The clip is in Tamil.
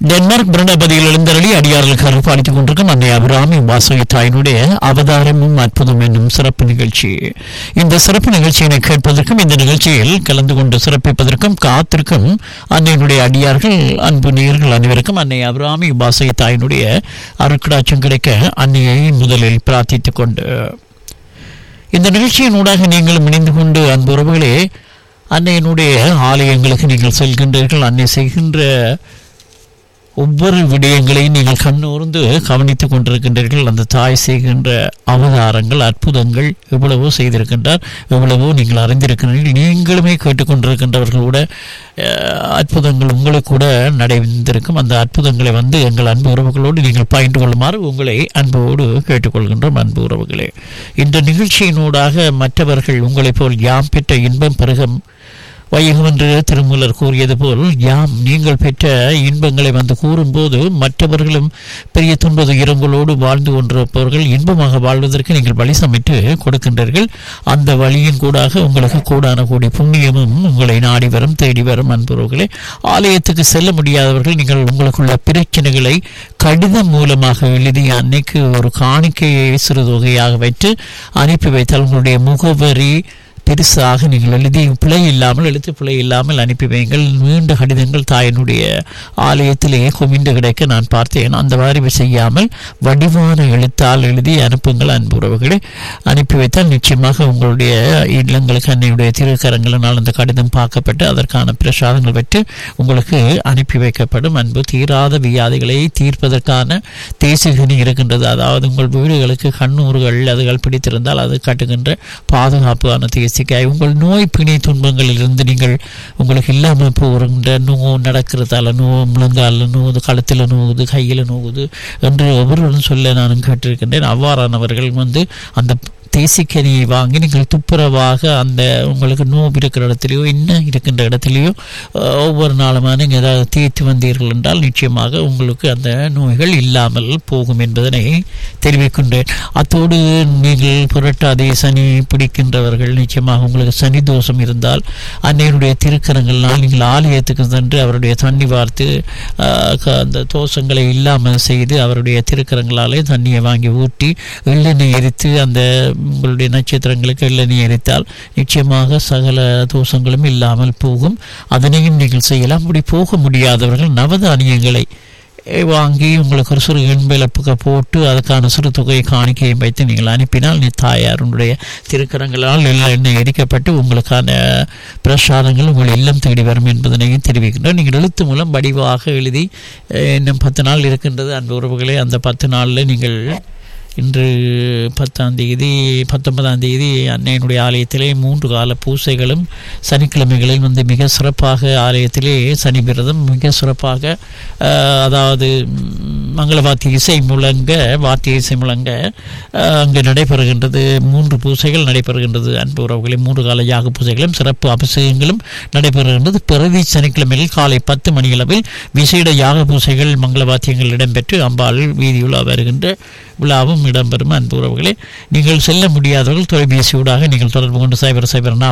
டென்மார்க் பிரணபதியில் எழுந்தருளி அடியார்களுக்கு அருள்பாலித்துக் கொண்டிருக்கும் அன்னை அபிராமி வாசகி தாயினுடைய அவதாரமும் அற்புதம் என்னும் சிறப்பு நிகழ்ச்சி இந்த சிறப்பு நிகழ்ச்சியினை கேட்பதற்கும் இந்த நிகழ்ச்சியில் கலந்து கொண்டு சிறப்பிப்பதற்கும் காத்திருக்கும் அன்னையினுடைய அடியார்கள் அன்பு நேயர்கள் அனைவருக்கும் அன்னை அபிராமி வாசகி தாயினுடைய அருட்கடாட்சம் கிடைக்க அன்னையை முதலில் பிரார்த்தித்துக் கொண்டு இந்த நிகழ்ச்சியின் ஊடாக நீங்களும் இணைந்து கொண்டு அன்பு உறவுகளே அன்னையினுடைய ஆலயங்களுக்கு நீங்கள் செல்கின்றீர்கள் அன்னை செய்கின்ற ஒவ்வொரு விடயங்களையும் நீங்கள் கண்ணூர்ந்து கவனித்துக் கொண்டிருக்கின்றீர்கள் அந்த தாய் செய்கின்ற அவதாரங்கள் அற்புதங்கள் எவ்வளவோ செய்திருக்கின்றார் எவ்வளவோ நீங்கள் அறிந்திருக்கின்றீர்கள் நீங்களுமே கேட்டுக்கொண்டிருக்கின்றவர்கள் கூட அஹ், அற்புதங்கள் உங்களுக்கு கூட நடைந்திருக்கும் அந்த அற்புதங்களை வந்து எங்கள் அன்பு உறவுகளோடு நீங்கள் பகிர்ந்து கொள்ளுமாறு உங்களை அன்போடு கேட்டுக்கொள்கின்றோம் அன்பு உறவுகளே இந்த நிகழ்ச்சியினூடாக மற்றவர்கள் உங்களைப் போல் யாம் பெற்ற இன்பம் பெருகும் வையகம் என்று திருமூலர் கூறியது போல் யாம் நீங்கள் பெற்ற இன்பங்களை வந்து கூறும்போது மற்றவர்களும் பெரிய துன்ப துயரங்களோடு வாழ்ந்து கொண்டிருப்பவர்கள் இன்பமாக வாழ்வதற்கு நீங்கள் வழி சமைத்து கொடுக்கின்றீர்கள் அந்த வழியின் கூடாக உங்களுக்கு கூடான கூடி புண்ணியமும் உங்களை நாடி வரும் தேடி வரும் அன்புறவுகளே ஆலயத்துக்கு செல்ல முடியாதவர்கள் நீங்கள் உங்களுக்குள்ள பிரச்சனைகளை கடிதம் மூலமாக எழுதி அன்னைக்கு ஒரு காணிக்கையை சிறு தொகையாக வைத்து அனுப்பி வைத்தால் உங்களுடைய முகவரி பெருசாக நீங்கள் எழுதி பிழை இல்லாமல் எழுத்து பிழை இல்லாமல் அனுப்பி வையுங்கள் நீண்ட கடிதங்கள் தாயினுடைய ஆலயத்திலே குவிந்து கிடைக்க நான் பார்த்தேன் அந்த மாதிரி செய்யாமல் வடிவான எழுத்தால் எழுதி அனுப்புங்கள் அன்பு உறவுகளை அனுப்பி வைத்தால் நிச்சயமாக உங்களுடைய இல்லங்களுக்கு அன்னையுடைய திருக்கரங்களினால் அந்த கடிதம் பார்க்கப்பட்டு அதற்கான பிரசாதங்கள் பெற்று உங்களுக்கு அனுப்பி வைக்கப்படும் அன்பு தீராத வியாதிகளை தீர்ப்பதற்கான தேசிகனி இருக்கின்றது அதாவது உங்கள் வீடுகளுக்கு கண்ணூறுகள் அதுகள் பிடித்திருந்தால் அது கட்டுகின்ற பாதுகாப்பான தேசிக்காய் உங்கள் நோய் பிணை துன்பங்களில் இருந்து நீங்கள் உங்களுக்கு இல்லாமல் போகின்ற நோ நடக்கிறதால நோ முழங்கால நோவுது கழுத்தில் நோவுது கையில் நோவுது என்று ஒவ்வொருவரும் சொல்ல நானும் கேட்டிருக்கின்றேன் அவ்வாறானவர்கள் வந்து அந்த தேசிக்கனியை வாங்கி நீங்கள் துப்புரவாக அந்த உங்களுக்கு நோவு இருக்கிற இடத்துலையோ இன்னும் இருக்கின்ற இடத்துலையோ அஹ், ஒவ்வொரு நாளுமா நீங்கள் ஏதாவது தேய்த்து வந்தீர்கள் என்றால் நிச்சயமாக உங்களுக்கு அந்த நோய்கள் இல்லாமல் போகும் என்பதனை தெரிவிக்கின்றேன் அத்தோடு நீங்கள் புரட்டாதி சனி பிடிக்கின்றவர்கள் நிச்சயமாக உங்களுக்கு சனி தோஷம் இருந்தால் அன்னையினுடைய திருக்கரங்கள்னால் நீங்கள் ஆலயத்துக்கு சென்று அவருடைய தண்ணி வார்த்து அஹ், க- அந்த தோஷங்களை இல்லாமல் செய்து அவருடைய திருக்கரங்களாலே தண்ணியை வாங்கி ஊற்றி எள்ளெண்ணெய் எரித்து அந்த உங்களுடைய நட்சத்திரங்களுக்கு எள்ளெண்ணெய் எரித்தால் நிச்சயமாக சகல தோஷங்களும் இல்லாமல் போகும் அதனையும் நீங்கள் செய்யலாம் அப்படி போக முடியாதவர்கள் நவதானியங்களை அஹ், வாங்கி உங்களுக்கு ஒரு சிறு எண்பிழப்புக்க போட்டு அதுக்கான சிறு தொகையை காணிக்கையும் வைத்து நீங்கள் அனுப்பினால் நீ தாயாருடைய திருக்கரங்களால் எல்லாம் எண்ணெய் எரிக்கப்பட்டு உங்களுக்கான பிரசாதங்கள் உங்கள் இல்லம் தேடி வரும் என்பதனையும் தெரிவிக்கின்றோம் நீங்கள் எழுத்து மூலம் வடிவாக எழுதி அஹ், இன்னும் பத்து நாள் இருக்கின்றது அந்த உறவுகளே அந்த பத்து நாளில் நீங்கள் இன்று பத்தாம் தேதி பத்தொன்பதாம் தேதி அன்னையினுடைய ஆலயத்திலே மூன்று கால பூசைகளும் சனிக்கிழமைகளில் வந்து மிக சிறப்பாக ஆலயத்திலே சனி விரதம் மிக சிறப்பாக அஹ், அதாவது ம், மங்கள வாத்திய இசை முழங்க வாத்திய இசை முழங்க அஹ், அங்கு நடைபெறுகின்றது மூன்று பூசைகள் நடைபெறுகின்றது அன்பு உறவுகளை மூன்று கால யாக பூசைகளும் சிறப்பு அபிஷேகங்களும் நடைபெறுகின்றது பிறவி சனிக்கிழமையில் காலை பத்து மணியளவில் விசேட யாக பூசைகள் மங்கள வாத்தியங்கள் இடம்பெற்று அம்பாள் வீதியுலா வருகின்ற விழாவும் இடம்பெறும் அன்பு உறவுகளே நீங்கள் செல்ல முடியாதவர்கள் தொலைபேசியூடாக நீங்கள் தொடர்பு கொண்டு சைபர் சைபர்